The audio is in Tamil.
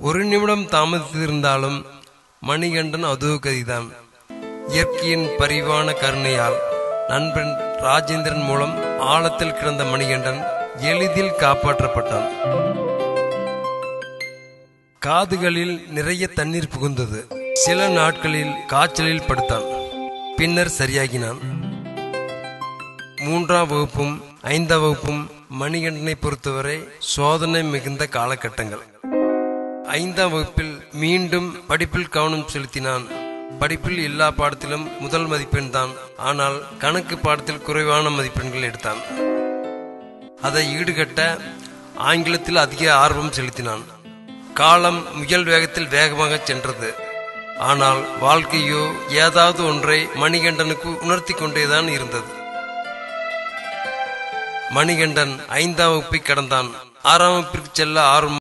ஒரு நிமிடம் தாமதித்திருந்தாலும் மணிகண்டன் அதோ கதிதான் இயற்கையின் பரிவான கருணையால் நண்பன் ராஜேந்திரன் மூலம் ஆழத்தில் கிடந்த மணிகண்டன் எளிதில் காப்பாற்றப்பட்டான் காதுகளில் நிறைய தண்ணீர் புகுந்தது சில நாட்களில் காய்ச்சலில் படுத்தான் பின்னர் சரியாகினான் மூன்றாம் வகுப்பும் ஐந்தாம் வகுப்பும் மணிகண்டனை பொறுத்தவரை சோதனை மிகுந்த காலகட்டங்கள் ஐந்தாம் வகுப்பில் மீண்டும் படிப்பில் கவனம் செலுத்தினான் படிப்பில் எல்லா பாடத்திலும் முதல் மதிப்பெண் தான் ஆனால் கணக்கு பாடத்தில் குறைவான மதிப்பெண்கள் எடுத்தான் அதை ஈடுகட்ட ஆங்கிலத்தில் அதிக ஆர்வம் செலுத்தினான் காலம் முயல் வேகத்தில் வேகமாக சென்றது ஆனால் வாழ்க்கையோ ஏதாவது ஒன்றை மணிகண்டனுக்கு உணர்த்தி கொண்டேதான் இருந்தது மணிகண்டன் ஐந்தாம் வகுப்பை கடந்தான் ஆறாம் வகுப்பிற்கு செல்ல ஆர்வம்